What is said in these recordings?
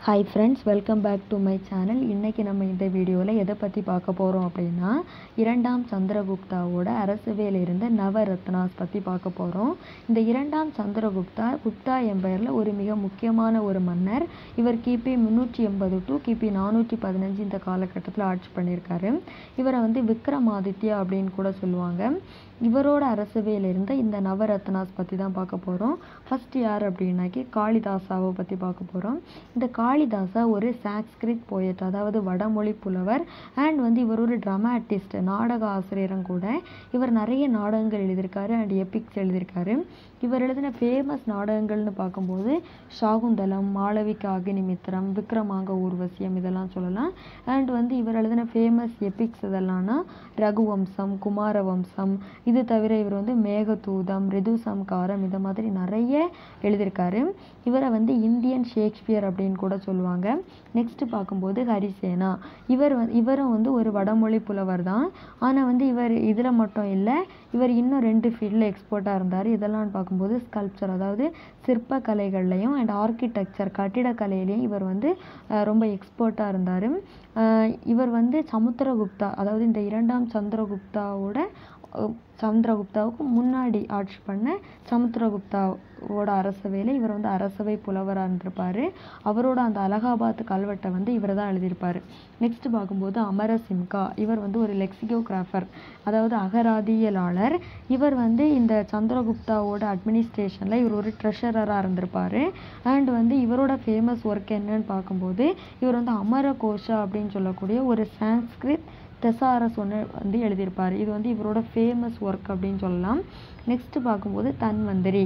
hi friends welcome back to my channel இன்றைக்கி நம்ம இந்த வீடியோவில் எதை பற்றி பார்க்க போகிறோம் அப்படின்னா இரண்டாம் சந்திரகுப்தாவோட அரசவையில் இருந்த நவரத்னாஸ் பற்றி பார்க்க போகிறோம் இந்த இரண்டாம் சந்திரகுப்தா குப்தா எம்பையரில் ஒரு மிக முக்கியமான ஒரு மன்னர் இவர் கிபி முந்நூற்றி எண்பது டு கிபி நானூற்றி பதினஞ்சு இந்த காலகட்டத்தில் ஆட்சி பண்ணியிருக்காரு இவரை வந்து விக்ரமாதித்யா அப்படின்னு கூட சொல்லுவாங்க இவரோட அரசவையில் இருந்த இந்த நவரத்னாஸ் பற்றி தான் பார்க்க போகிறோம் ஃபர்ஸ்ட் யார் அப்படின்னாக்கி காளிதாசாவை பற்றி பார்க்க போகிறோம் இந்த காளிதாசா ஒரு சான்ஸ்கிரிட் போயட் அதாவது வடமொழி புலவர் அண்ட் வந்து இவர் ஒரு ட்ராமாட்டிஸ்ட் நாடக ஆசிரியரும் கூட இவர் நிறைய நாடகங்கள் எழுதியிருக்காரு அண்ட் எபிக்ஸ் எழுதியிருக்காரு இவர் எழுதின ஃபேமஸ் நாடகங்கள்னு பார்க்கும்போது சாகுந்தலம் மாளவிக அக்னிமித்திரம் விக்ரமாங்க ஊர்வசியம் இதெல்லாம் சொல்லலாம் அண்ட் வந்து இவர் எழுதின ஃபேமஸ் எபிக்ஸ் இதெல்லாம்னா ரகுவம்சம் குமாரவம்சம் இது தவிர இவர் வந்து மேகதூதம் ரிது சம்காரம் இந்த மாதிரி நிறைய எழுதியிருக்காரு இவரை வந்து இந்தியன் ஷேக்ஸ்பியர் அப்படின்னு கூட சொல்லுவாங்க நெக்ஸ்ட் பார்க்கும்போது ஹரிசேனா இவர் வந்து இவரும் வந்து ஒரு வடமொழி புலவர் தான் ஆனால் வந்து இவர் இதில் மட்டும் இல்லை இவர் இன்னும் ரெண்டு ஃபீல்டில் எக்ஸ்பர்ட்டாக இருந்தார் இதெல்லாம் பார்க்கும்போது ஸ்கல்ப்சர் அதாவது சிற்ப கலைகள்லையும் அண்ட் ஆர்கிடெக்சர் கட்டிடக்கலையிலையும் இவர் வந்து அஹ், ரொம்ப எக்ஸ்பர்ட்டாக இருந்தார் இவர் வந்து சமுத்திரகுப்தா அதாவது இந்த இரண்டாம் சந்திரகுப்தாவோட அஹ், சந்திரகுப்தாவுக்கு முன்னாடி ஆட்சி பண்ண சமுத்திரகுப்தாவோட அரசவையில் இவர் வந்து அரசவை புலவராக இருந்திருப்பார் அவரோட அந்த அலகாபாத் கல்வெட்டை வந்து இவர் தான் எழுதியிருப்பார் நெக்ஸ்ட் பார்க்கும்போது அமரசிம்கா இவர் வந்து ஒரு லெக்சிகோகிராஃபர் அதாவது அகராதியலாளர் இவர் வந்து இந்த சந்திரகுப்தாவோட அட்மினிஸ்ட்ரேஷனில் இவர் ஒரு ட்ரெஷரராக இருந்திருப்பார் அண்ட் வந்து இவரோட ஃபேமஸ் ஒர்க் என்னன்னு பார்க்கும்போது இவர் வந்து அமர கோஷா அப்படின்னு சொல்லக்கூடிய ஒரு சான்ஸ்கிரிட் தெசாரஸ் ஒன்று வந்து எழுதியிருப்பார் இது வந்து இவரோட ஃபேமஸ் ஒர்க் அப்படின்னு சொல்லலாம் நெக்ஸ்ட் பார்க்கும்போது தன்வந்திரி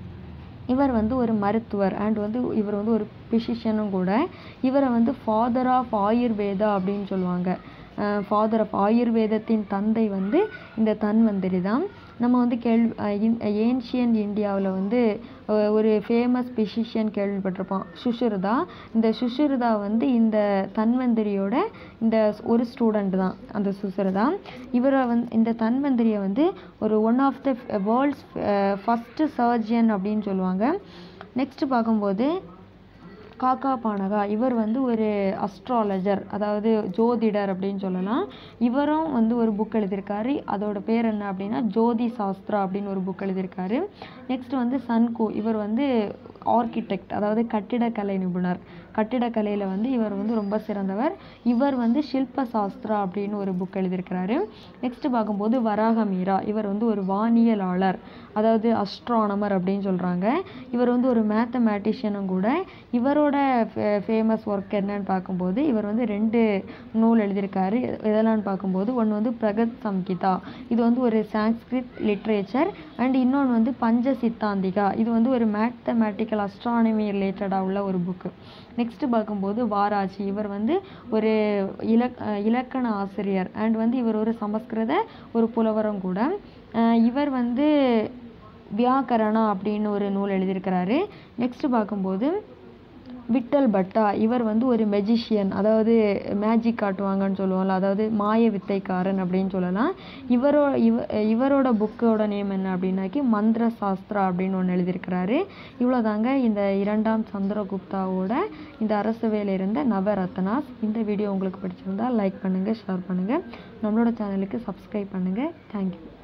இவர் வந்து ஒரு மருத்துவர் அண்ட் வந்து இவர் வந்து ஒரு பிசிஷியனும் கூட இவரை வந்து ஃபாதர் ஆஃப் ஆயுர்வேதா அப்படின்னு சொல்லுவாங்க ஃபாதர் ஆஃப் ஆயுர்வேதத்தின் தந்தை வந்து இந்த தன்வந்திரி தான் நம்ம வந்து கேள்வி ஏன்ஷியன் இந்தியாவில் வந்து அஹ், ஒரு ஃபேமஸ் பிசிஷியன் கேள்விப்பட்டிருப்போம் சுஷ்ருதா இந்த சுஷ்ருதா வந்து இந்த தன்வந்திரியோட இந்த ஒரு ஸ்டூடெண்ட் தான் அந்த சுஷ்ருதா இவரை வந்து இந்த தன்வந்திரியை வந்து ஒரு one of the world's first surgeon அப்படின்னு சொல்லுவாங்க நெக்ஸ்ட் பார்க்கும்போது காக்கா பானகா இவர் வந்து ஒரு அஸ்ட்ராலஜர் அதாவது ஜோதிடர் அப்படின்னு சொல்லலாம் இவரும் வந்து ஒரு புக் எழுதியிருக்காரு அதோட பேர் என்ன அப்படின்னா ஜோதி சாஸ்திரா அப்படின்னு ஒரு புக் எழுதியிருக்காரு நெக்ஸ்ட் வந்து சன்கு இவர் வந்து ஆர்கிடெக்ட் அதாவது கட்டிடக்கலை நிபுணர் கட்டிடக்கலையில் வந்து இவர் வந்து ரொம்ப சிறந்தவர் இவர் வந்து ஷில்ப சாஸ்திரா அப்படின்னு ஒரு புக் எழுதியிருக்கிறாரு நெக்ஸ்ட் பார்க்கும்போது வராக மீரா இவர் வந்து ஒரு வானியலாளர் அதாவது அஸ்ட்ரானமர் அப்படின்னு சொல்கிறாங்க இவர் வந்து ஒரு மேத்தமேட்டிஷியனும் கூட இவரோட ஃபேமஸ் ஒர்க் என்னன்னு பார்க்கும்போது இவர் வந்து ரெண்டு நூல் எழுதியிருக்காரு இதெல்லாம் பார்க்கும்போது ஒன்று வந்து பிரகத் சம்கிதா இது வந்து ஒரு சான்ஸ்கிரிட் லிட்ரேச்சர் அண்ட் இன்னொன்று வந்து பஞ்ச சித்தாந்திகா இது வந்து ஒரு மேத்தமேட்டிக்கல் அஸ்ட்ரானமி ரிலேட்டடாக உள்ள ஒரு புக்கு நெக்ஸ்ட் பார்க்கும்போது வாராஜி இவர் வந்து ஒரு இலக் அஹ் இலக்கண ஆசிரியர் அண்ட் வந்து இவர் ஒரு சமஸ்கிருத ஒரு புலவரும் கூட அஹ் இவர் வந்து வியாக்கரணா அப்படின்னு ஒரு நூல் எழுதியிருக்கிறாரு நெக்ஸ்ட் பார்க்கும்போது விட்டல் பட்டா இவர் வந்து ஒரு மெஜிஷியன் அதாவது மேஜிக் காட்டுவாங்கன்னு சொல்லுவோம்ல அதாவது மாய வித்தைக்காரன் அப்படின்னு சொல்லலாம் இவரோ இவ இவரோட புக்கோட நேம் என்ன அப்படின்னாக்கி மந்திர சாஸ்திரா அப்படின்னு ஒன்று எழுதியிருக்கிறாரு இவ்வளோதாங்க இந்த இரண்டாம் சந்திரகுப்தாவோட இந்த அரசவையில் இருந்த நவரத்னாஸ் இந்த வீடியோ உங்களுக்கு பிடிச்சிருந்தா லைக் பண்ணுங்கள் ஷேர் பண்ணுங்கள் நம்மளோட சேனலுக்கு சப்ஸ்கிரைப் பண்ணுங்கள் தேங்க்யூ